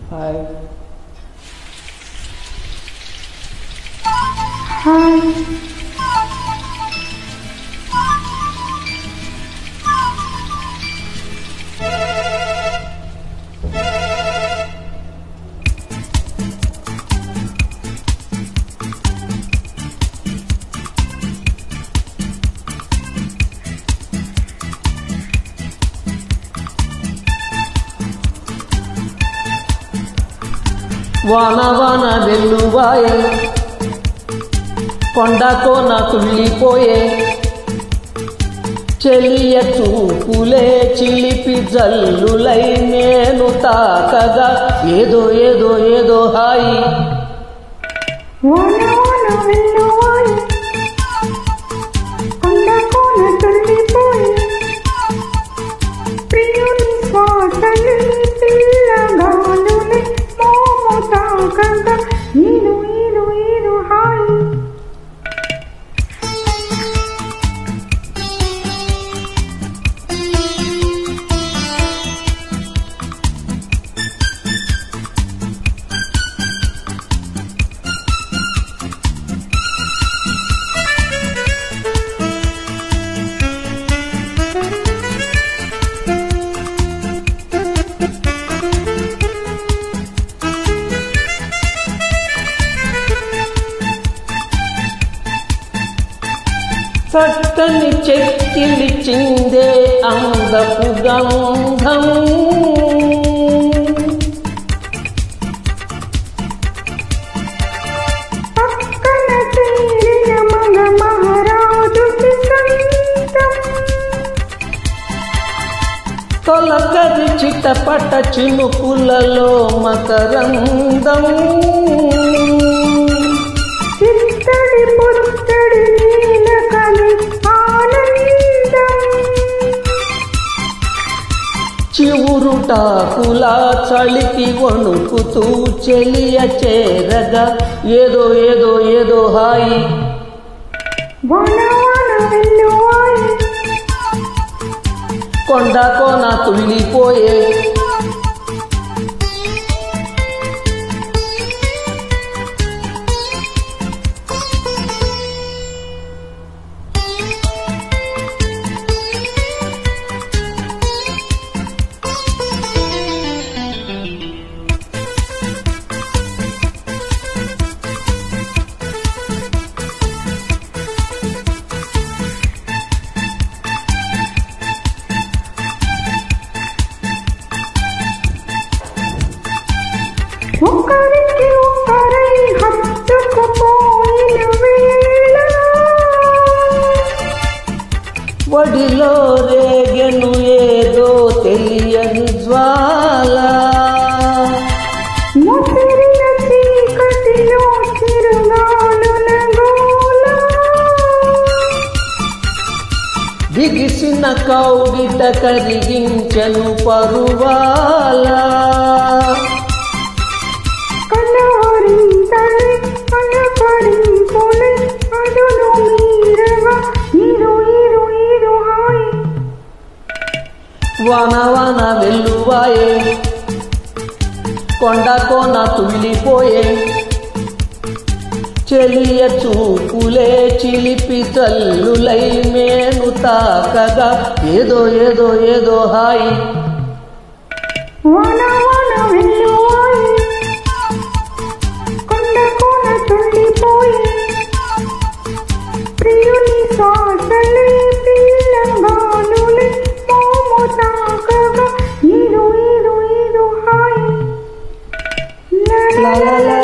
hi hi వాన వాన వెల్లువాయే కొండ కోన తుల్లిపోయే చెలియ చూపులే చిలిపి జల్లులై నేను తాకగా ఏదో ఏదో ఏదో హాయి వాన వాన వెల్లువాయి కొండ కోన తుల్లిపోయి ప్రియుని శ్వాసని పిల్లగాలుని మోము తాకగా ఈను ఈను ఈను హాయి చక్కని చెక్కిలిచిందే అందపు గంధం పక్కన చేరిన మగ మహారాజుకి సంతం తొలకరి చిటపట చినుకులలో మకరందం చిత్తడి పుత్తడి నీల కలి ఆనందం చివురుటాకులా చలికి వణుకుతూ చెలియ చేరగా ఏదో ఏదో ఏదో హాయి వన వన వెల్లువాయి కొండ కోన తుల్లిపోయే ఒకరికి ఒకరై హత్తుకుపోయిన వేళ వడిలో రేగెను ఏదో తెలియని జ్వాల ముసిరిన చీకటిలో చిరుగాలుల గోల బిగిసిన కౌగిట కరిగించను పరువాల కలవరింతలే కలకరింపులే అదును మీరగా ఇరు ఇరు ఇరు హాయి వాన వాన వెల్లువాయే కొండ కోన తుల్లిపోయే చెలియ చూపులే చిలిపి తల్లులై మేను తాకగా ఏదో ఏదో ఏదో హాయి వన వన వెల్లువాయి కొండ కోన తుండిపోయి ప్రియుని శ్వాసలే పిల్లగాలులే మోము తాకగా ఇరు ఇరు ఇరు హాయి లా లా లా